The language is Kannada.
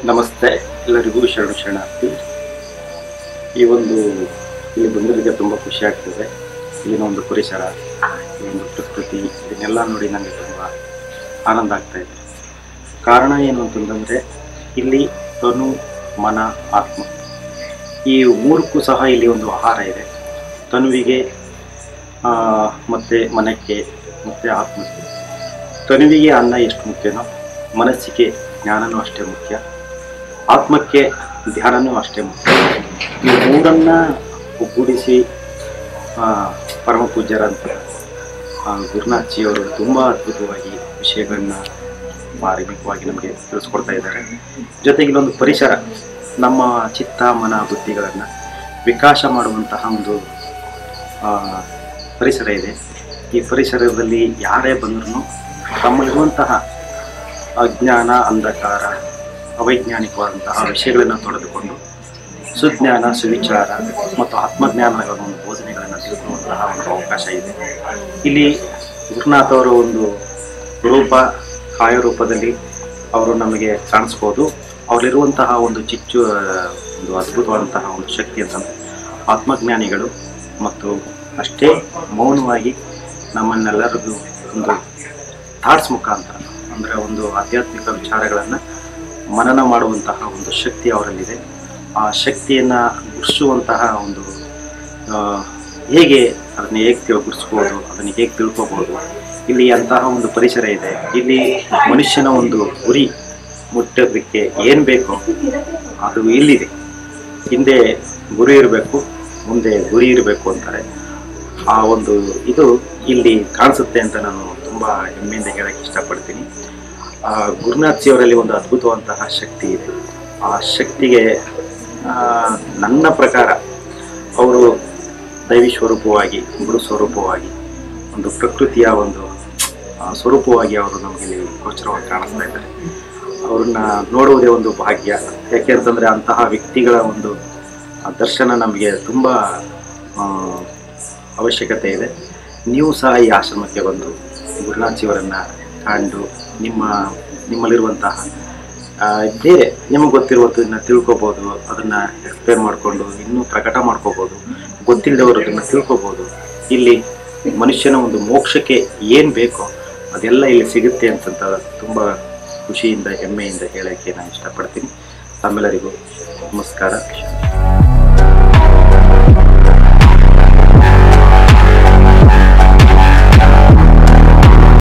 ನಮಸ್ತೆ ಎಲ್ಲರಿಗೂ ಶರಣ ಶರಣಾರ್ಥಿ ಈ ಒಂದು ಇಲ್ಲಿ ಬಂದಿರೋದಕ್ಕೆ ತುಂಬ ಖುಷಿ ಆಗ್ತದೆ ಇಲ್ಲಿನ ಒಂದು ಪರಿಸರ ಈ ಒಂದು ಪ್ರಕೃತಿ ಇದನ್ನೆಲ್ಲ ನೋಡಿ ನನಗೆ ತುಂಬ ಆನಂದ ಆಗ್ತಾ ಇದೆ ಕಾರಣ ಏನು ಅಂತಂದರೆ ಇಲ್ಲಿ ತನು ಮನ ಆತ್ಮ ಈ ಮೂರಕ್ಕೂ ಸಹ ಇಲ್ಲಿ ಒಂದು ಆಹಾರ ಇದೆ ತನುವಿಗೆ ಆ, ಮತ್ತೆ ಮನಕ್ಕೆ ಮತ್ತು ಆತ್ಮಕ್ಕೆ ತನುವಿಗೆ ಅನ್ನ ಎಷ್ಟು ಮುಖ್ಯನೋ ಮನಸ್ಸಿಗೆ ಜ್ಞಾನನೂ ಅಷ್ಟೇ ಮುಖ್ಯ ಆತ್ಮಕ್ಕೆ ಧ್ಯಾನನೂ ಅಷ್ಟೇ ಮುಖ್ಯ ಈ ಮೂರನ್ನ ಒಗ್ಗೂಡಿಸಿ ಆ, ಪರಮ ಪೂಜ್ಯರಂತ ಆ, ಗುರುನಾಥ್ಜಿಯವರು ತುಂಬ ಅದ್ಭುತವಾಗಿ ವಿಷಯಗಳನ್ನ ಮಾರ್ಮಿಕವಾಗಿ ನಮಗೆ ತಿಳಿಸ್ಕೊಡ್ತಾ ಇದ್ದಾರೆ ಜೊತೆಗೆ ಇಲ್ಲೊಂದು ಪರಿಸರ ನಮ್ಮ ಚಿತ್ತ ಮನ ಬುದ್ಧಿಗಳನ್ನು ವಿಕಾಸ ಮಾಡುವಂತಹ ಒಂದು ಆ, ಪರಿಸರ ಇದೆ ಈ ಪರಿಸರದಲ್ಲಿ ಯಾರೇ ಬಂದರೂ ತಮ್ಮಲ್ಲಿರುವಂತಹ ಅಜ್ಞಾನ ಅಂಧಕಾರ ಅವೈಜ್ಞಾನಿಕವಾದಂತಹ ವಿಷಯಗಳನ್ನು ತೊಡೆದುಕೊಂಡು ಸುಜ್ಞಾನ ಸುವಿಚಾರ ಮತ್ತು ಆತ್ಮಜ್ಞಾನಗಳ ಒಂದು ಬೋಧನೆಗಳನ್ನು ತಿಳ್ಕೊಳ್ಳುವಂತಹ ಒಂದು ಅವಕಾಶ ಇದೆ ಇಲ್ಲಿ ಗುರುನಾಥ್ ಅವರ ಒಂದು ರೂಪ ಕಾಯ ರೂಪದಲ್ಲಿ ಅವರು ನಮಗೆ ಕಾಣಿಸ್ಬೋದು ಅವರಲ್ಲಿರುವಂತಹ ಒಂದು ಚಿಚ್ಚು ಆ, ಒಂದು ಅದ್ಭುತವಾದಂತಹ ಒಂದು ಶಕ್ತಿ ಅಂತಂದರೆ ಆತ್ಮಜ್ಞಾನಿಗಳು ಮತ್ತು ಅಷ್ಟೇ ಮೌನವಾಗಿ ನಮ್ಮನ್ನೆಲ್ಲರಿಗೂ ಒಂದು ಥಾಟ್ಸ್ ಮುಖಾಂತರ ಅಂದರೆ ಒಂದು ಆಧ್ಯಾತ್ಮಿಕ ವಿಚಾರಗಳನ್ನು ಮನನ ಮಾಡುವಂತಹ ಒಂದು ಶಕ್ತಿ ಅವರಲ್ಲಿದೆ ಆ ಶಕ್ತಿಯನ್ನು ಗುರ್ಸುವಂತಹ ಒಂದು ಆ, ಹೇಗೆ ಅದನ್ನು ಹೇಗೆ ತಿಳ್ ಗುರ್ಸ್ಬೋದು ಅದನ್ನು ಹೇಗೆ ತಿಳ್ಕೊಬೋದು ಇಲ್ಲಿ ಅಂತಹ ಒಂದು ಪರಿಸರ ಇದೆ ಇಲ್ಲಿ ಮನುಷ್ಯನ ಒಂದು ಗುರಿ ಮುಟ್ಟೋದಕ್ಕೆ ಏನು ಬೇಕೋ ಅದು ಇಲ್ಲಿದೆ ಹಿಂದೆ ಗುರಿ ಇರಬೇಕು ಮುಂದೆ ಗುರಿ ಇರಬೇಕು ಅಂತಾರೆ ಆ ಒಂದು ಇದು ಇಲ್ಲಿ ಕಾಣಿಸುತ್ತೆ ಅಂತ ನಾನು ತುಂಬ ಹೆಮ್ಮೆಯಿಂದ ಹೇಳಕ್ಕೆ ಇಷ್ಟಪಡ್ತೀನಿ ಆ ಗುರುನಾಥ್ಜಿಯವರಲ್ಲಿ ಒಂದು ಅದ್ಭುತವಂತಹ ಶಕ್ತಿ ಇದೆ ಆ ಶಕ್ತಿಗೆ ಆ, ನನ್ನ ಪ್ರಕಾರ ಅವರು ದೈವಿ ಸ್ವರೂಪವಾಗಿ ಗುರು ಸ್ವರೂಪವಾಗಿ ಒಂದು ಪ್ರಕೃತಿಯ ಒಂದು ಆ, ಸ್ವರೂಪವಾಗಿ ಅವರು ನಮಗೆ ಇಲ್ಲಿ ಗೋಚರವಾಗಿ ಕಾಣಿಸ್ತಾ ಇದ್ದಾರೆ ಅವ್ರನ್ನ ನೋಡುವುದೇ ಒಂದು ಭಾಗ್ಯ ಯಾಕೆ ಅಂತಂದರೆ ಅಂತಹ ವ್ಯಕ್ತಿಗಳ ಒಂದು ಆ, ದರ್ಶನ ನಮಗೆ ತುಂಬ ಆ, ಅವಶ್ಯಕತೆ ಇದೆ ನೀವು ಸಹ ಈ ಆಶ್ರಮಕ್ಕೆ ಬಂದು ಗುರುನಾಥ್ಜಿಯವರನ್ನು ಕಂಡು ನಿಮ್ಮ ನಿಮ್ಮಲ್ಲಿರುವಂತಹ ಆ, ಬೇರೆ ನಿಮಗೆ ಗೊತ್ತಿರುವುದನ್ನ ತಿಳ್ಕೊಬೋದು ಅದನ್ನು ಎಕ್ಸ್ಪ್ಲೇನ್ ಮಾಡಿಕೊಂಡು ಇನ್ನೂ ಪ್ರಕಟ ಮಾಡ್ಕೋಬೋದು ಗೊತ್ತಿಲ್ಲದವರು ಅದನ್ನು ತಿಳ್ಕೊಬೋದು ಇಲ್ಲಿ ಮನುಷ್ಯನ ಒಂದು ಮೋಕ್ಷಕ್ಕೆ ಏನು ಬೇಕೋ ಅದೆಲ್ಲ ಇಲ್ಲಿ ಸಿಗುತ್ತೆ ಅಂತಂತ ತುಂಬ ಖುಷಿಯಿಂದ ಹೆಮ್ಮೆಯಿಂದ ಹೇಳೋಕ್ಕೆ ನಾನು ಇಷ್ಟಪಡ್ತೀನಿ ತಮ್ಮೆಲ್ಲರಿಗೂ ನಮಸ್ಕಾರ